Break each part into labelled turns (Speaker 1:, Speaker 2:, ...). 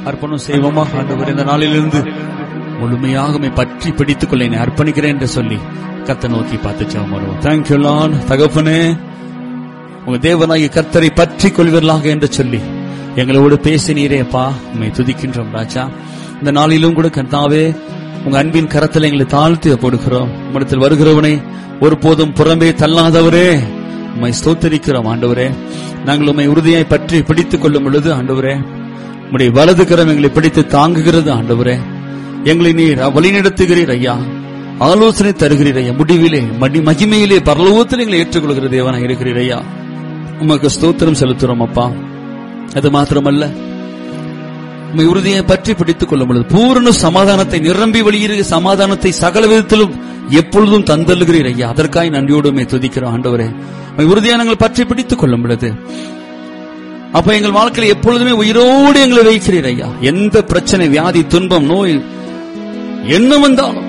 Speaker 1: அர்ப்பணம் செய்வோமா ஆண்டவர் இந்த நாளிலிருந்து முழுமையாக உம்மை பற்றி பிடித்துக் கொள்ள என்னை அர்ப்பணிக்கிறேன் என்று சொல்லி கத்த நோக்கி பார்த்து ஜெபம் வருவோம் தேங்க்யூ லான் தகப்பனே உங்க தேவனாகிய கர்த்தரை பற்றி கொள்வீர்களாக என்று சொல்லி எங்களோடு பேசினீரே அப்பா உண்மை துதிக்கின்றோம் ராஜா இந்த நாளிலும் கூட கர்த்தாவே உங்க அன்பின் கரத்தில் எங்களை தாழ்த்தி போடுகிறோம் உம்மிடத்தில் வருகிறவனை ஒருபோதும் புறம்பே தள்ளாதவரே உம்மை ஸ்தோத்தரிக்கிறோம் ஆண்டவரே நாங்கள் உம்மை உறுதியாய் பற்றி பிடித்துக் கொள்ளும் பொழுது ஆண்டவரே உம்முடைய வலது கரம் எங்களை பிடித்து தாங்குகிறது ஆண்டவரே எங்களை நீர் வழிநடத்துகிறீர் ஐயா ஆலோசனை தருகிறீர் ஐயா முடிவிலே மடி மகிமையிலே பரலோகத்தில் எங்களை ஏற்றுக்கொள்கிற தேவனாக இருக்கிறீர் ஐயா உமக்கு ஸ்தோத்திரம் செலுத்துறோம் அப்பா அது மாத்திரமல்ல உம்மை உறுதியை பற்றி பிடித்துக் கொள்ளும் பொழுது பூரண சமாதானத்தை நிரம்பி வழியிற சமாதானத்தை சகல விதத்திலும் எப்பொழுதும் தந்தல்கிறீர் ஐயா அதற்காய் நன்றியோடு உம்மை துதிக்கிறோம் ஆண்டவரே உம்மை உறுதியா நாங்கள் பற்றி பிடித்துக் கொள்ளும் பொழுது அப்ப எங்கள் வாழ்க்கையில் எப்பொழுதுமே உயிரோடு எங்களை வைக்கிறீர் ஐயா எந்த பிரச்சனை வியாதி துன்பம் நோய் என்ன வந்தாலும்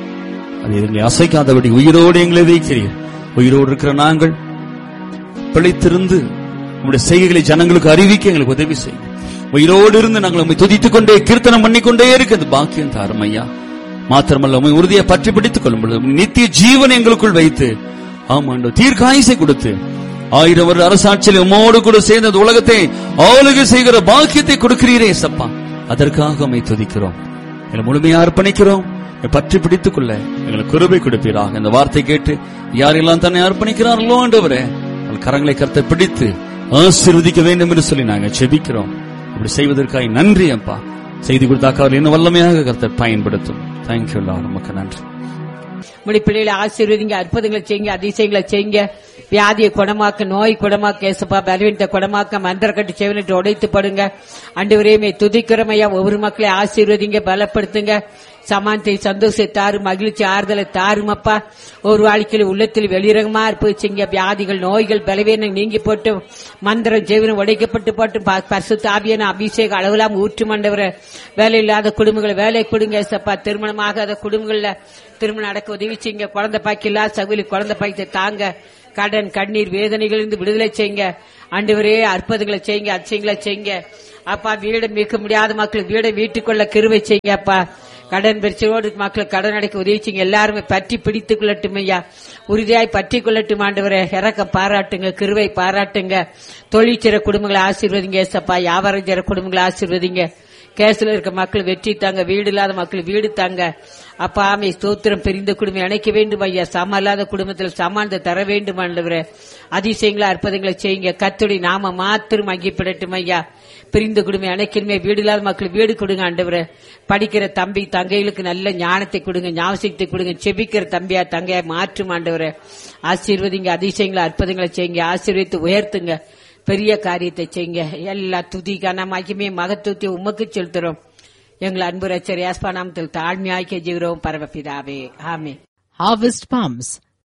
Speaker 1: அது எங்களை அசைக்காதபடி உயிரோடு எங்களை வைக்கிறீர் உயிரோடு இருக்கிற நாங்கள் பிழைத்திருந்து உங்களுடைய செய்கைகளை ஜனங்களுக்கு அறிவிக்க எங்களுக்கு உதவி செய்யும் உயிரோடு இருந்து நாங்கள் உண்மை துதித்துக் கொண்டே கீர்த்தனம் பண்ணிக்கொண்டே இருக்கு அந்த பாக்கியம் தாரும் ஐயா மாத்திரமல்ல உண்மை உறுதியை பற்றி பிடித்துக் கொள்ளும் பொழுது உம்முடைய நித்திய ஜீவன் எங்களுக்குள் வைத்து ஆமாண்டோ தீர்க்காயுசை கொடுத்து ஆயிரம் வருட அரசாட்சியில் உம்மோடு கூட சேர்ந்த இந்த உலகத்தை ஆளுகை செய்கிற பாக்கியத்தை கொடுக்கிறீரே சப்பா அதற்காக உம்மை துதிக்கிறோம் எங்களை முழுமையா அர்ப்பணிக்கிறோம் எங்களை பற்றி பிடித்துக் கொள்ள எங்களுக்கு குருபை கொடுப்பீராக இந்த வார்த்தை கேட்டு யாரெல்லாம் தன்னை அர்ப்பணிக்கிறார்களோ ஆண்டவரே அவள் கரங்களை கருத்தை பிடித்து ஆசீர்வதிக்க வேண்டும் என்று சொல்லி நாங்கள் செபிக்கிறோம் அப்படி செய்வதற்காக நன்றி அப்பா செய்தி கொடுத்தாக்க அவர் இன்னும் வல்லமையாக கருத்தை பயன்படுத்தும் தேங்க்யூ நமக்கு நன்றி
Speaker 2: உங்களுடைய பிள்ளைகளை ஆசீர்வதிங்க அற்புதங்களை செய்யுங்க அதிசயங்களை செய்யுங்க வியாதியை குணமாக்க நோய் குணமாக்க ஏசப்பா பலவீனத்தை குணமாக்க மந்திர கட்டு செவனிட்டு உடைத்து படுங்க அண்டு வரையுமே துதிக்கிறமையா ஒவ்வொரு மக்களை ஆசீர்வதிங்க பலப்படுத்துங்க சமானத்தை சந்தோஷத்தை தாரு மகிழ்ச்சி ஆறுதலை தாருமப்பா ஒரு வாழ்க்கையில் உள்ளத்தில் வெளிரகமா இருப்பிச்சிங்க வியாதிகள் நோய்கள் பலவீனம் நீங்கி போட்டு மந்திரம் ஜெவனம் உடைக்கப்பட்டு போட்டு ப- பரிசுத்த ஆவியான அபிஷேக அளவெல்லாம் ஊற்று மண்டவர வேலை இல்லாத குடும்பங்களை வேலை கொடுங்க ஏசப்பா திருமணமாகாத குடும்பங்கள்ல திருமணம் நடக்க உதவி செய்யுங்க குழந்தை பாக்கி இல்ல சகுலி குழந்தை பாக்கியத்தை தாங்க கடன் கண்ணீர் வேதனைகளிலிருந்து விடுதலை செய்யுங்க ஆண்டவரே அற்புதங்களை செய்யுங்க அதிசயங்களை செய்யுங்க அப்பா வீடு மீட்க முடியாத மக்களுக்கு வீடை வீட்டுக்குள்ள கிருவை செய்யுங்க அப்பா கடன் பிரச்சனையோடு மக்களுக்கு கடன் அடைக்க உதவி செய்யுங்க எல்லாருமே பற்றி பிடித்துக் கொள்ளட்டும் ஐயா உறுதியாய் பற்றி கொள்ளட்டும் ஆண்டவரே இறக்க பாராட்டுங்க கிருவை பாராட்டுங்க தொழில் செய்ற குடும்பங்களை ஆசீர்வதிங்க ஏசப்பா வியாபாரம் செய்ற குடும்பங்களை ஆசீர்வதிங்க கேஸ்ல இருக்க மக்கள் வெற்றி தாங்க வீடு இல்லாத மக்கள் வீடு தாங்க அப்பா ஆமை ஸ்தோத்திரம் பிரிந்த குடும்பம் இணைக்க வேண்டும் ஐயா சம இல்லாத குடும்பத்தில் சமானத்தை தர வேண்டும் ஆண்டவரே அதிசயங்களை அற்புதங்களை செய்யுங்க கத்துடி நாம மாத்திரம் அங்கிப்படட்டும் ஐயா பிரிந்த குடும்பம் அணைக்கணுமே வீடு இல்லாத மக்கள் வீடு கொடுங்க ஆண்டவரே படிக்கிற தம்பி தங்கைகளுக்கு நல்ல ஞானத்தை கொடுங்க ஞாபகத்தை கொடுங்க செபிக்கிற தம்பியா தங்கையா மாற்றும் ஆண்டவரே ஆசீர்வதிங்க அதிசயங்களை அற்புதங்களை செய்யுங்க ஆசீர்வதித்து உயர்த்துங்க பெரிய காரியத்தை செய்யுங்க எல்லா துதி கனமாக்கியுமே மகத்துவத்தை உமக்கு செலுத்துறோம் எங்கள் அன்பு ரச்சர் யாஸ்பா நாமத்தில் தாழ்மையாய் கெஞ்சுகிறோம் பரமபிதாவே ஆமே
Speaker 3: Harvest Palms.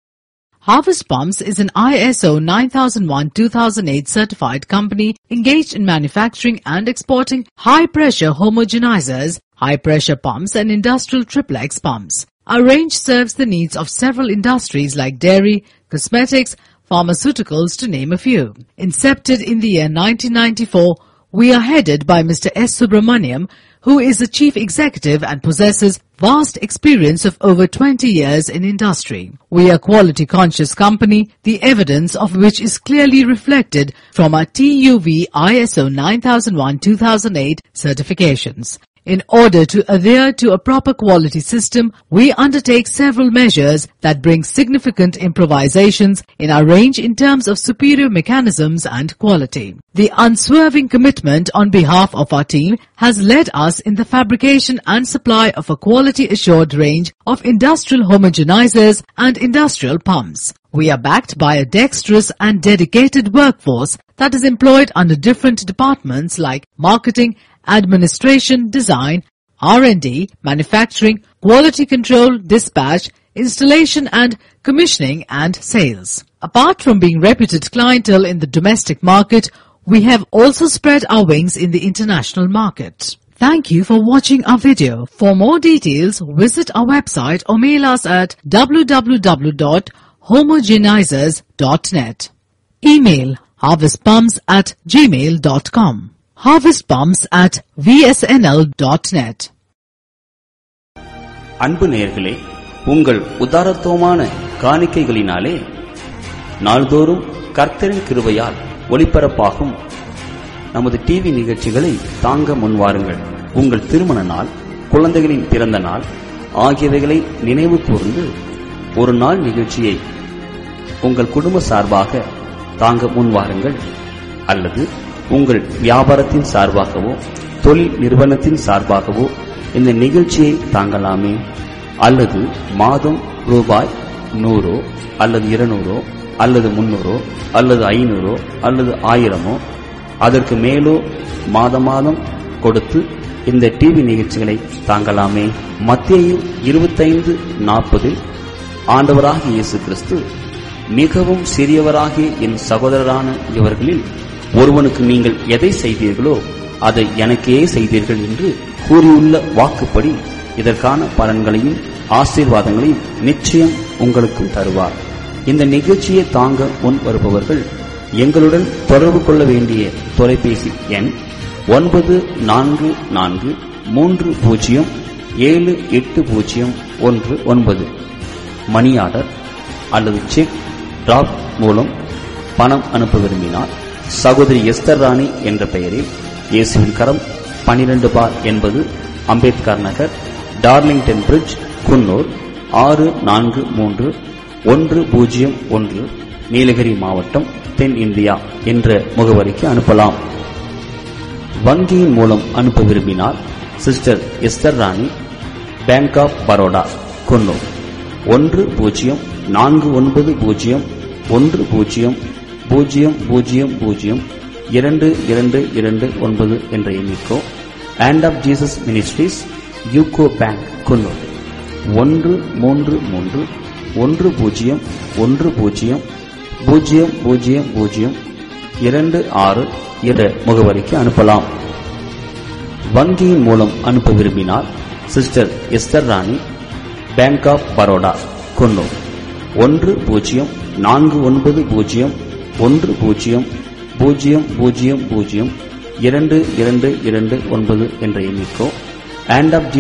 Speaker 3: Harvest Palms is an ISO 9001-2008 certified company engaged in manufacturing and exporting high-pressure homogenizers, high-pressure pumps and industrial triplex pumps. Our range serves the needs of several industries like dairy, cosmetics, pharmaceuticals to name a few. Incepted in the year 1994, we are headed by Mr. S. Subramaniam, who is the chief executive and possesses vast experience of over 20 years in industry. We are quality conscious company, the evidence of which is clearly reflected from our TUV ISO 9001-2008 certifications. In order to adhere to a proper quality system, we undertake several measures that bring significant improvisations in our range in terms of superior mechanisms and quality. The unswerving commitment on behalf of our team has led us in the fabrication and supply of a quality assured range of industrial homogenizers and industrial pumps. We are backed by a dexterous and dedicated workforce that is employed under different departments like marketing, administration, design, R&D, manufacturing, quality control, dispatch, installation and commissioning and sales. Apart from being reputed clientele in the domestic market, we have also spread our wings in the international market. Thank you for watching our video. For more details, visit our website or mail us at www.homogenizers.net. Email harvestpumps at gmail.com. Harvest Palms at vsnl.net.
Speaker 1: அன்பு நேயர்களே உங்கள் உதாரத்துவமான காணிக்கைகளினாலே நாள்தோறும் கர்த்தரின் கிருபையால் ஒளிபரப்பாகும் நமது TV நிகழ்ச்சிகளை தாங்க முன்வாருங்கள் உங்கள் திருமண நாள் குழந்தைகளின் பிறந்த நாள் ஆகியவைகளை நினைவு கூர்ந்து ஒரு நாள் நிகழ்ச்சியை உங்கள் குடும்ப சார்பாக தாங்க முன்வாருங்கள் அல்லது உங்கள் வியாபாரத்தின் சார்பாகவோ தொழில் நிறுவனத்தின் சார்பாகவோ இந்த நிகழ்ச்சியை தாங்கலாமே அல்லது மாதம் ரூபாய் நூறோ அல்லது இருநூறோ அல்லது முன்னூறோ அல்லது ஐநூறோ அல்லது ஆயிரமோ அதற்கு மேலோ மாத மாதம் கொடுத்து இந்த டிவி நிகழ்ச்சிகளை தாங்கலாமே மத்திய இருபத்தைந்து நாற்பதில் ஆண்டவராகிய இயேசு கிறிஸ்து மிகவும் சிறியவராகிய என் சகோதரரான இவர்களில் ஒருவனுக்கு நீங்கள் எதை செய்தீர்களோ அதை எனக்கே செய்தீர்கள் என்று கூறியுள்ள வாக்குப்படி இதற்கான பலன்களையும் ஆசீர்வாதங்களையும் நிச்சயம் உங்களுக்கும் தருவார் இந்த நிகழ்ச்சியை தாங்க முன் வருபவர்கள் எங்களுடன் தொடர்பு கொள்ள வேண்டிய தொலைபேசி எண் ஒன்பது நான்கு நான்கு மூன்று பூஜ்ஜியம் ஏழு எட்டு பூஜ்ஜியம் ஒன்று ஒன்பது மணி ஆர்டர் அல்லது செக் டிராப் மூலம் பணம் அனுப்ப விரும்பினால் சகோதரி எஸ்தர் ராணி என்ற பெயரில் இயேசுவின் கரம் பனிரெண்டு பார் என்பது அம்பேத்கர் நகர் டார்லிங்டன் பிரிட்ஜ் குன்னூர் ஆறு நான்கு மூன்று ஒன்று பூஜ்ஜியம் ஒன்று நீலகிரி மாவட்டம் தென் இந்தியா என்ற முகவரிக்கு அனுப்பலாம் வங்கியின் மூலம் அனுப்ப விரும்பினால் sister Esther Rani bank of Baroda Coonoor ஒன்று பூஜ்ஜியம் நான்கு ஒன்பது பூஜ்ஜியம் ஒன்று பூஜ்ஜியம் பூஜ்ஜியம் பூஜ்ஜியம் பூஜ்ஜியம் இரண்டு இரண்டு இரண்டு ஒன்பது என்ற எண்ணிக்கோ and of Jesus ministries UCO bank Coonoor ஒன்று மூன்று மூன்று ஒன்று பூஜ்ஜியம் ஒன்று பூஜ்ஜியம் பூஜ்ஜியம் பூஜ்ஜியம் பூஜ்ஜியம் இரண்டு ஆறு என்ற முகவரிக்கு அனுப்பலாம் வங்கியின் மூலம் அனுப்ப விரும்பினால் sister Esther Rani bank of Baroda Coonoor ஒன்று பூஜ்ஜியம் நான்கு ஒன்பது பூஜ்ஜியம் ஒன்று பூஜ்ஜியம் பூஜ்ஜியம் பூஜ்ஜியம் பூஜ்ஜியம் இரண்டு இரண்டு இரண்டு ஒன்பது என்ற எண்ணிக்கோ அண்ட் ஆஃப்